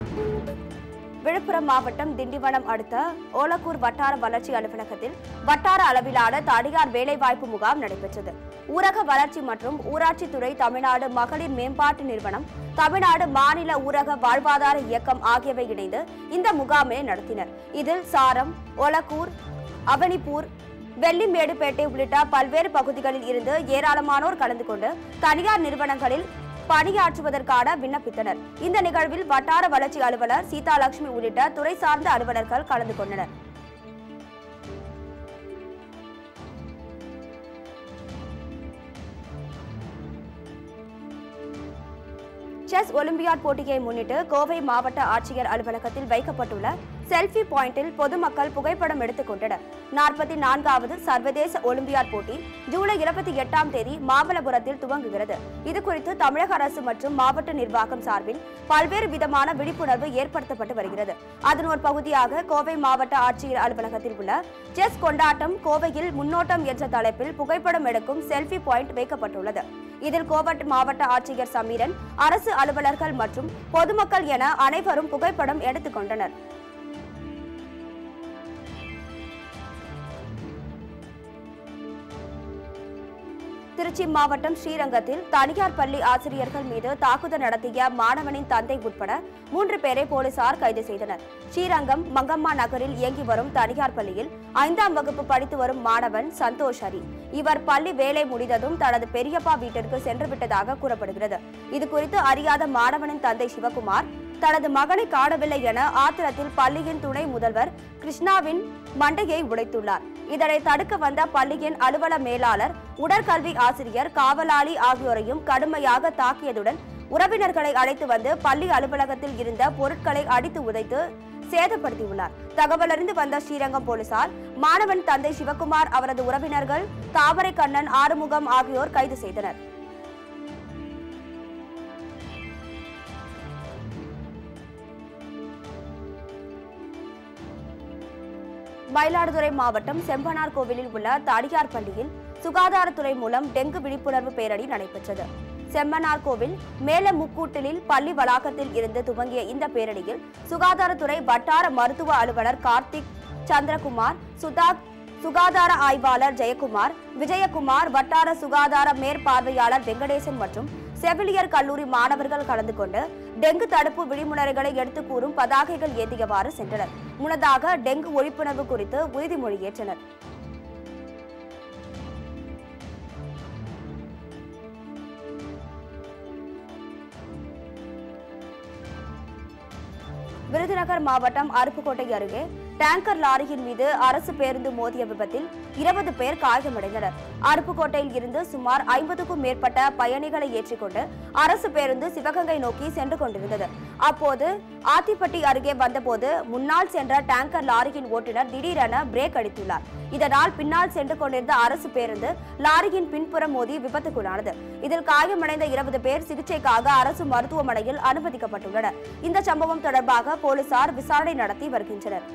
விழுப்புரம் மாவட்டம் திண்டிவனம் அடுத்த ஓலக்கூர் வட்டார வளர்ச்சி அலுவலகத்தில் வட்டார அளவிலான தனியார் வேலைவாய்ப்பு முகாம் நடைபெற்றது ஊரக வளர்ச்சி மற்றும் ஊராட்சித்துறை தமிழ்நாடு மகளிர் மேம்பாட்டு நிறுவனம் தமிழ்நாடு மாநில ஊரக வாழ்வாதார இயக்கம் ஆகியவை இணைந்து இந்த முகாமை நடத்தினர் இதில் சாரம் ஒலக்கூர் அவனிப்பூர் வெள்ளிமேடுபேட்டை உள்ளிட்ட பல்வேறு பகுதிகளில் இருந்து ஏராளமானோர் கலந்து கொண்டு தனியார் நிறுவனங்களில் பணியாற்றுவதற்கான விண்ணப்பித்தனர் இந்த நிகழ்வில் வட்டார வளர்ச்சி அலுவலர் சீதாலட்சுமி உள்ளிட்ட துறை சார்ந்த அலுவலர்கள் கலந்து கொண்டனர் செஸ் ஒலிம்பியாட் போட்டியை முன்னிட்டு கோவை மாவட்ட ஆட்சியர் அலுவலகத்தில் வைக்கப்பட்டுள்ள செல்ஃபி பாயிண்டில் பொதுமக்கள் புகைப்படம் எடுத்துக் கொண்டனர் நாற்பத்தி நான்காவது சர்வதேச ஒலிம்பியாட் போட்டி ஜூலை இருபத்தி எட்டாம் தேதி மாமல்லபுரத்தில் துவங்குகிறது இதுகுறித்து தமிழக அரசு மற்றும் மாவட்ட நிர்வாகம் சார்பில் பல்வேறு விதமான விழிப்புணர்வு ஏற்படுத்தப்பட்டு வருகிறது அதன் ஒரு பகுதியாக கோவை மாவட்ட ஆட்சியர் அலுவலகத்தில் உள்ள செஸ் கொண்டாட்டம் கோவையில் முன்னோட்டம் என்ற தலைப்பில் புகைப்படம் எடுக்கும் செல்ஃபி பாயிண்ட் வைக்கப்பட்டுள்ளது இதில் கோவட் மாவட்ட ஆட்சியர் சமீரன் அரசு அலுவலர்கள் மற்றும் பொதுமக்கள் என அனைவரும் புகைப்படம் எடுத்துக் கொண்டனர் திருச்சி மாவட்டம் ஸ்ரீரங்கத்தில் தனியார் பள்ளி ஆசிரியர்கள் மீது தாக்குதல் நடத்திய மாணவனின் தந்தை உட்பட மூன்று பேரை போலீசார் கைது செய்தனர் ஸ்ரீரங்கம் மங்கம்மா நகரில் இயங்கி வரும் தனியார் பள்ளியில் ஐந்தாம் வகுப்பு படித்து வரும் மாணவன் சந்தோஷ் ஹரி இவர் பள்ளி வேலை முடிந்ததும் தனது பெரியப்பா வீட்டிற்கு சென்று விட்டதாக கூறப்படுகிறது இது குறித்து அறியாத மாணவனின் தந்தை சிவகுமார் தனது மகனை காணவில்லை என ஆத்திரத்தில் பள்ளியின் துணை முதல்வர் கிருஷ்ணாவின் மண்டையை உடைத்துள்ளார் இதனை தடுக்க வந்த பள்ளியின் அலுவல மேலாளர் உடற்கல்வி ஆசிரியர் காவலாளி ஆகியோரையும் கடுமையாக தாக்கியதுடன் உறவினர்களை அழைத்து வந்து பள்ளி அலுவலகத்தில் இருந்த பொருட்களை அடித்து உதைத்து சேதப்படுத்தியுள்ளார் தகவலறிந்து வந்த ஸ்ரீரங்கம் போலீசார் மாணவன் தந்தை சிவகுமார் அவரது உறவினர்கள் தாமரை கண்ணன் ஆறுமுகம் ஆகியோர் கைது செய்தனர் மயிலாடுதுறை மாவட்டம் செம்பனார் கோவிலில் உள்ள தனியார் பள்ளியில் சுகாதாரத்துறை மூலம் டெங்கு விழிப்புணர்வு பேரணி நடைபெற்றது செம்மனார் கோவில் மேல முக்கூட்டிலில் பள்ளி வளாகத்தில் இருந்து துவங்கிய இந்த பேரணியில் சுகாதாரத்துறை வட்டார மருத்துவ அலுவலர் கார்த்திக் சந்திரகுமார் சுதா சுகாதார ஆய்வாளர் ஜெயக்குமார் விஜயகுமார் வட்டார சுகாதார மேற்பார்வையாளர் வெங்கடேசன் மற்றும் செவிலியர் கல்லூரி மாணவர்கள் கலந்து கொண்டு டெங்கு தடுப்பு விழிமுறைகளை எடுத்துக் கூறும் பதாகைகள் ஏந்தியவாறு சென்றனர் முன்னதாக டெங்கு ஒழிப்புணர்வு குறித்து உறுதிமொழி ஏற்றனர் விருதுநகர் மாவட்டம் அருப்புக்கோட்டை அருகே டேங்கர் லாரியின் மீது அரசு பேருந்து மோதிய விபத்தில் இருபது பேர் காயமடைந்தனர் அருப்புக்கோட்டையில் இருந்து சுமார் ஐம்பதுக்கும் மேற்பட்ட பயணிகளை ஏற்றிக்கொண்டு அரசு பேருந்து சிவகங்கை நோக்கி சென்று கொண்டிருந்தது அப்போது ஆத்திப்பட்டி அருகே வந்தபோது முன்னால் சென்ற டேங்கர் லாரியின் ஓட்டுநர் திடீரென பிரேக் அடித்துள்ளார் இதனால் பின்னால் சென்று கொண்டிருந்த அரசு பேருந்து லாரியின் பின்புறம் மோதி விபத்துக்குள்ளானது இதில் காயமடைந்த இருபது பேர் சிகிச்சைக்காக அரசு மருத்துவமனையில் அனுமதிக்கப்பட்டுள்ளனர் இந்த சம்பவம் தொடர்பாக போலீசார் விசாரணை நடத்தி வருகின்றனர்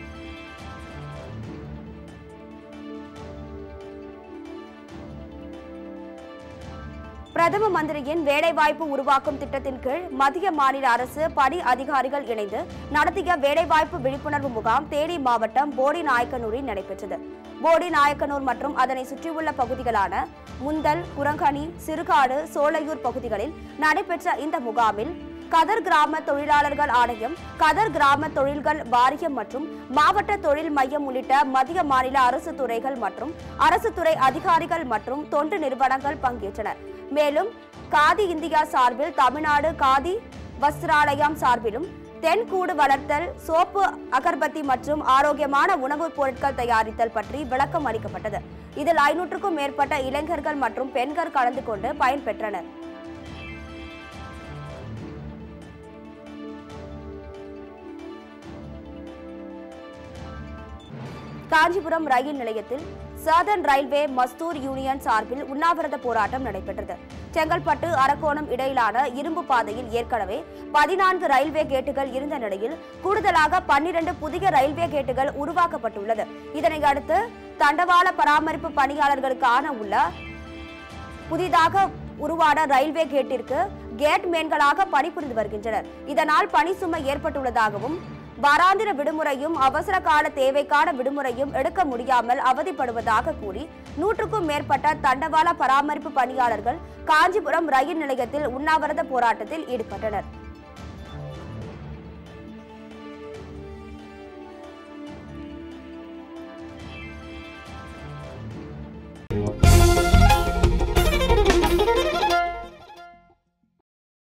பிரதம மந்திரியின் வேலைவாய்ப்பு உருவாக்கும் திட்டத்தின் கீழ் மத்திய மாநில அரசு பணி அதிகாரிகள் இணைந்து நடத்திய வேலைவாய்ப்பு விழிப்புணர்வு முகாம் தேனி மாவட்டம் போடி நாயக்கனூரில் நடைபெற்றது போடி நாயக்கனூர் மற்றும் அதனை சுற்றியுள்ள பகுதிகளான முந்தல் குரங்கணி சிறுகாடு சோலையூர் பகுதிகளில் நடைபெற்ற இந்த முகாமில் கதர் கிராம தொழிலாளர்கள் ஆணையம் கதர் கிராம தொழில்கள் வாரியம் மற்றும் மாவட்ட தொழில் மையம் உள்ளிட்ட மத்திய மாநில அரசு துறைகள் மற்றும் அரசு துறை அதிகாரிகள் மற்றும் தொண்டு நிறுவனங்கள் பங்கேற்றனர் மேலும் காதி இந்தியா சார்பில் தமிழ்நாடு காதி வஸ்திராலயம் சார்பிலும் தென்கூடு வளர்த்தல் சோப்பு அகர்பத்தி மற்றும் ஆரோக்கியமான உணவுப் பொருட்கள் தயாரித்தல் பற்றி விளக்கம் அளிக்கப்பட்டது இதில் ஐநூற்றுக்கும் மேற்பட்ட இளைஞர்கள் மற்றும் பெண்கள் கலந்து கொண்டு பயன்பெற்றனர் காஞ்சிபுரம் ரயில் நிலையத்தில் சதர்ன் ரயில்வே மஸ்தூர் யூனியன் சார்பில் உண்ணாவிரத போராட்டம் நடைபெற்றது செங்கல்பட்டு அரக்கோணம் இடையிலான இரும்பு பாதையில் ஏற்கனவே பதினான்கு ரயில்வே கேட்டுகள் இருந்த நிலையில் கூடுதலாக பன்னிரண்டு புதிய ரயில்வே கேட்டுகள் உருவாக்கப்பட்டுள்ளது இதனை அடுத்து தண்டவாள பராமரிப்பு பணியாளர்களுக்கான உள்ள புதிதாக உருவான ரயில்வே கேட்டிற்கு கேட் மேன்களாக பணிபுரிந்து வருகின்றனர் இதனால் பணி சுமை ஏற்பட்டுள்ளதாகவும் வாராந்திர விடுமுறையும் அவசர கால தேவைக்கான விடுமுறையும் எடுக்க முடியாமல் அவதிப்படுவதாக கூறி நூற்றுக்கும் மேற்பட்ட தண்டவாள பராமரிப்பு பணியாளர்கள் காஞ்சிபுரம் ரயில் நிலையத்தில் உண்ணாவிரத போராட்டத்தில் ஈடுபட்டனர்